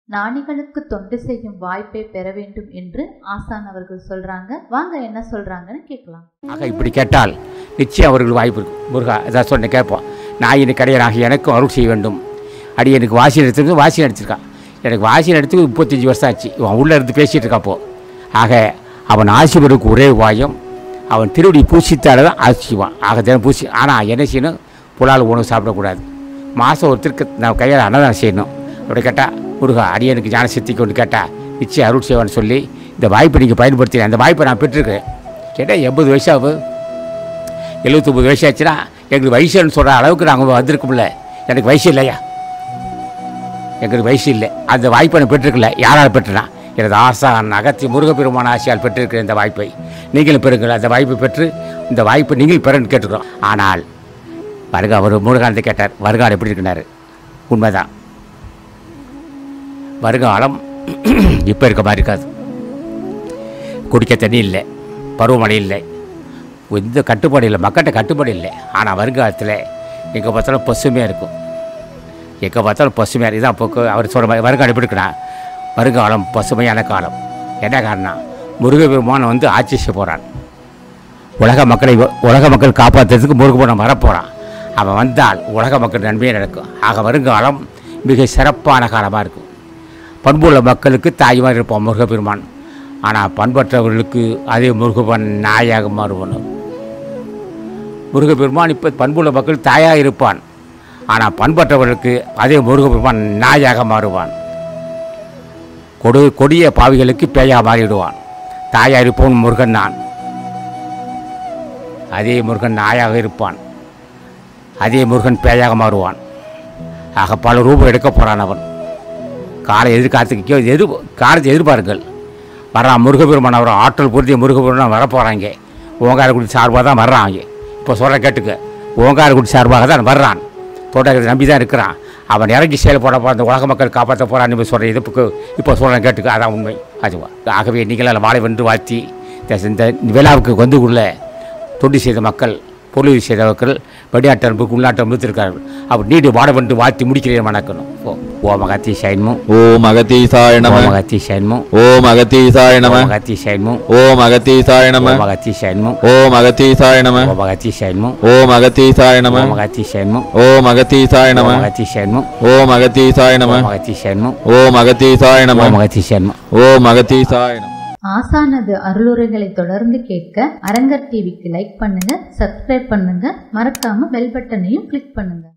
ஞானிகளுக்கு தொண்டு செய்யும் வாய்ப்பை பெற வேண்டும் என்று ஆசான் அவர்கள் சொல்றாங்க வாங்க என்ன சொல்றாங்கன்னு கேட்கலாம் ஆக இப்படி கேட்டால் நிச்சயம் அவர்கள் வாய்ப்பு இருக்கும் முருகா இதான் சொன்ன கேட்போம் நான் இன்னும் கடையனாக எனக்கும் அருள் செய்ய வேண்டும் அடி எனக்கு வாசி எடுத்தது வாசி நடிச்சிருக்கான் எனக்கு வாசி நடித்து முப்பத்தஞ்சு வருஷம் ஆச்சு இவன் உள்ளே இருந்து பேசிகிட்டு இருக்கான் அப்போ ஆக அவன் ஆசி பெறுக்கு ஒரே உபாயம் அவன் திருவடி பூசித்தால தான் ஆசிவான் ஆக தினம் பூசி ஆனால் என்ன செய்யணும் புலால் உணவு சாப்பிடக்கூடாது மாதம் ஒருத்தருக்கு நான் கையால் அன்னதானம் செய்யணும் அப்படி கேட்டால் முருகா அடியனுக்கு ஞான சித்தி கொண்டு கேட்டால் நிச்சயம் அருள் செய்வான்னு சொல்லி இந்த வாய்ப்பை நீங்கள் பயன்படுத்தினேன் அந்த வாய்ப்பை நான் பெற்றிருக்கேன் கேட்டால் எண்பது வயசாகுது எழுபத்தொம்பது வயசு ஆச்சுன்னா எங்களுக்கு வயசுன்னு சொல்கிற அளவுக்கு நாங்கள் வந்திருக்கோம்ல எனக்கு வயசு இல்லையா எங்களுக்கு வயசு இல்லை அந்த வாய்ப்பை நான் பெற்றிருக்கல யாரால் பெற்றுனா எனது ஆசான் அகத்தி முருகப்பெருமான ஆசையால் பெற்றிருக்கிற இந்த வாய்ப்பை நீங்களும் பெறுங்கள் அந்த வாய்ப்பை பெற்று இந்த வாய்ப்பை நீங்கள் பெறன்னு கேட்டுக்கிறோம் ஆனால் வருகா அவர் முருகானத்தை கேட்டார் வருகாலம் எப்படி இருக்கிறாரு உண்மைதான் வருகாலம் இப்போ இருக்க மாதிரி இருக்காது குடிக்க தண்ணி இல்லை பருவமழை இல்லை எந்த கட்டுப்பாடு இல்லை மக்கள்கிட்ட கட்டுப்பாடு இல்லை ஆனால் வருங்காலத்தில் எங்கே பார்த்தாலும் பசுமையாக இருக்கும் எங்கே பார்த்தாலும் பசுமையாக இருக்கும். இதான் இப்போ அவர் சொல்கிற மாதிரி வருங்காலம் எப்படி இருக்குன்னா வருங்காலம் பசுமையான காலம் என்ன காரணம் முருகபெருமான் வந்து ஆட்சி செய்ய போகிறான் உலக மக்களை உலக மக்கள் காப்பாற்றுறதுக்கு முருகபெருமான் வரப்போகிறான் அவன் வந்தால் உலக மக்கள் நன்மையே நடக்கும் ஆக வருங்காலம் மிக சிறப்பான காலமாக இருக்கும் பண்புள்ள மக்களுக்கு தாய்மார் இருப்பான் முருகப்பெருமான் ஆனால் பண்பற்றவர்களுக்கு அதே முருகப்பன் நாயாக மாறுவன் முருகப்பெருமான் இப்போ பண்புள்ள மக்கள் தாயாக இருப்பான் ஆனால் பண்பற்றவர்களுக்கு அதே முருகப்பெருமான் நாயாக மாறுவான் கொடு கொடிய பாவிகளுக்கு பேயாக மாறிவிடுவான் தாயாக இருப்பவன் முருகன் நான் அதே முருகன் நாயாக இருப்பான் அதே முருகன் பேயாக மாறுவான் ஆக பல ரூபம் எடுக்க போகிறான் அவன் காலை எதிர்காலத்துக்கு எதிர் காலத்தை எதிர்பாருங்கள் வர்றான் முருகப்பெருமான் அவர் ஆற்றல் பொருத்திய முருகப்பெருமான் வரப்போகிறாங்க ஓங்காரக்குடி சார்பாக தான் வர்றாங்க இப்போ சொல்கிற கேட்டுக்க ஓங்காரக்குடி சார்பாக தான் வர்றான் தொடர்ந்து நம்பி தான் இருக்கிறான் அவன் இறங்கி செயல்பட போகிற அந்த உலக மக்கள் காப்பாற்ற போகிறான்னு இப்போ சொல்கிற இதுக்கு இப்போ சொல்கிறேன் கேட்டுக்க அதான் உண்மை அதுவா ஆகவே நீங்களால் வாழை வென்று வாழ்த்தி இந்த- இந்த விழாவுக்கு வந்து உள்ள தொண்டு செய்த மக்கள் பொருளுதவி செய்த மக்கள் வெளிநாட்டு அன்புக்கு உள்நாட்டு அன்பு இருக்கார்கள் அவர் நீடு வாட வென்று வாழ்த்தி முடிக்கிறேன் வணக்கணும் ஓ ஓ மகத்தி சைன்மும் ஓம் அகத்தீசாய ஓ நம மகத்தி சைன்மும் ஓம் அகத்தீசாய ஓ நம மகத்தி சைன்மும் ஓம் அகத்தீசாய ஓ நம மகத்தி சைன்மும் ஓம் அகத்தீசாய நம ஓ மகத்தி சைன்மும் ஓம் அகத்தீசாய ஓ நம மகத்தி சைன்மும் ஓம் அகத்தீசாய ஓ நம மகத்தி சைன்மும் ஓம் அகத்தீசாய ஓ நம மகத்தி சைன்மும் ஓம் அகத்தீசாய ஓ நம மகத்தி சைன்மும் ஓம் அகத்தீசாய நம ஆசானது அருளுரைகளை தொடர்ந்து கேட்க அரங்கர் டிவிக்கு லைக் பண்ணுங்க சப்ஸ்கிரைப் பண்ணுங்க மறக்காம பெல் பட்டனையும் கிளிக் பண்ணுங்க